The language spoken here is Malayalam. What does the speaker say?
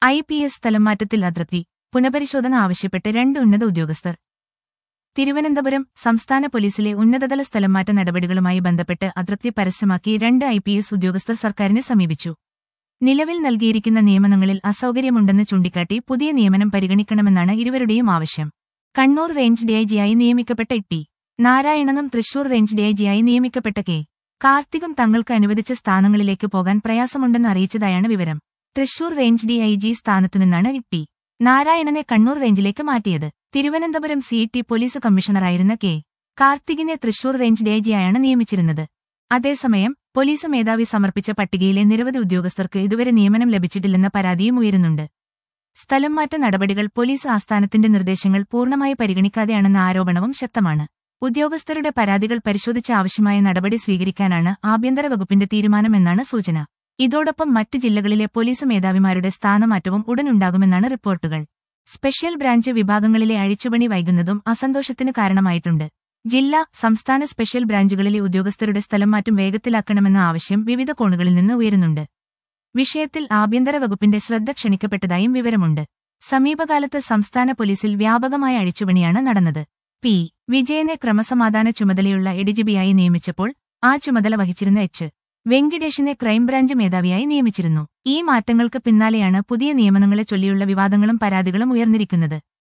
ഐ പി എസ് സ്ഥലംമാറ്റത്തിൽ അതൃപ്തി പുനഃപരിശോധന ആവശ്യപ്പെട്ട് രണ്ട് ഉന്നത ഉദ്യോഗസ്ഥർ തിരുവനന്തപുരം സംസ്ഥാന പോലീസിലെ ഉന്നതതല സ്ഥലംമാറ്റ നടപടികളുമായി ബന്ധപ്പെട്ട് അതൃപ്തി പരസ്യമാക്കി രണ്ട് ഐ പി എസ് ഉദ്യോഗസ്ഥർ സർക്കാരിനെ സമീപിച്ചു നിലവിൽ നൽകിയിരിക്കുന്ന നിയമനങ്ങളിൽ അസൗകര്യമുണ്ടെന്ന് ചൂണ്ടിക്കാട്ടി പുതിയ നിയമനം പരിഗണിക്കണമെന്നാണ് ഇരുവരുടെയും ആവശ്യം കണ്ണൂർ റേഞ്ച് ഡിഐജിയായി നിയമിക്കപ്പെട്ട ടി നാരായണനും തൃശൂർ റേഞ്ച് ഡിഐജിയായി നിയമിക്കപ്പെട്ട കെ കാർത്തികും തങ്ങൾക്ക് അനുവദിച്ച സ്ഥാനങ്ങളിലേക്ക് പോകാൻ പ്രയാസമുണ്ടെന്ന് അറിയിച്ചതായാണ് വിവരം തൃശൂർ റേഞ്ച് ഡിഐജി സ്ഥാനത്തുനിന്നാണ് ടി നാരായണനെ കണ്ണൂർ റേഞ്ചിലേക്ക് മാറ്റിയത് തിരുവനന്തപുരം സി ടി പോലീസ് കമ്മീഷണറായിരുന്ന കെ കാർത്തികിനെ തൃശൂർ റേഞ്ച് ഡിഐജിയായാണ് നിയമിച്ചിരുന്നത് അതേസമയം പോലീസ് മേധാവി സമർപ്പിച്ച പട്ടികയിലെ നിരവധി ഉദ്യോഗസ്ഥർക്ക് ഇതുവരെ നിയമനം ലഭിച്ചിട്ടില്ലെന്ന പരാതിയും ഉയരുന്നുണ്ട് സ്ഥലംമാറ്റ നടപടികൾ പോലീസ് ആസ്ഥാനത്തിന്റെ നിർദ്ദേശങ്ങൾ പൂർണ്ണമായി പരിഗണിക്കാതെയാണെന്ന ആരോപണവും ശക്തമാണ് ഉദ്യോഗസ്ഥരുടെ പരാതികൾ പരിശോധിച്ച് ആവശ്യമായ നടപടി സ്വീകരിക്കാനാണ് ആഭ്യന്തര വകുപ്പിന്റെ തീരുമാനമെന്നാണ് സൂചന ഇതോടൊപ്പം മറ്റ് ജില്ലകളിലെ പോലീസ് മേധാവിമാരുടെ സ്ഥാനമാറ്റവും ഉടനുണ്ടാകുമെന്നാണ് റിപ്പോർട്ടുകൾ സ്പെഷ്യൽ ബ്രാഞ്ച് വിഭാഗങ്ങളിലെ അഴിച്ചുപണി വൈകുന്നതും അസന്തോഷത്തിന് കാരണമായിട്ടുണ്ട് ജില്ലാ സംസ്ഥാന സ്പെഷ്യൽ ബ്രാഞ്ചുകളിലെ ഉദ്യോഗസ്ഥരുടെ സ്ഥലംമാറ്റം വേഗത്തിലാക്കണമെന്ന ആവശ്യം വിവിധ കോണുകളിൽ നിന്ന് ഉയരുന്നുണ്ട് വിഷയത്തിൽ ആഭ്യന്തര വകുപ്പിന്റെ ശ്രദ്ധ ക്ഷണിക്കപ്പെട്ടതായും വിവരമുണ്ട് സമീപകാലത്ത് സംസ്ഥാന പോലീസിൽ വ്യാപകമായ അഴിച്ചുപണിയാണ് നടന്നത് പി വിജയനെ ക്രമസമാധാന ചുമതലയുള്ള എഡിജിബിയായി നിയമിച്ചപ്പോൾ ആ ചുമതല വഹിച്ചിരുന്ന എച്ച് വെങ്കിടേഷിനെ ക്രൈംബ്രാഞ്ച് മേധാവിയായി നിയമിച്ചിരുന്നു ഈ മാറ്റങ്ങൾക്ക് പിന്നാലെയാണ് പുതിയ നിയമനങ്ങളെ ചൊല്ലിയുള്ള വിവാദങ്ങളും പരാതികളും ഉയർന്നിരിക്കുന്നത്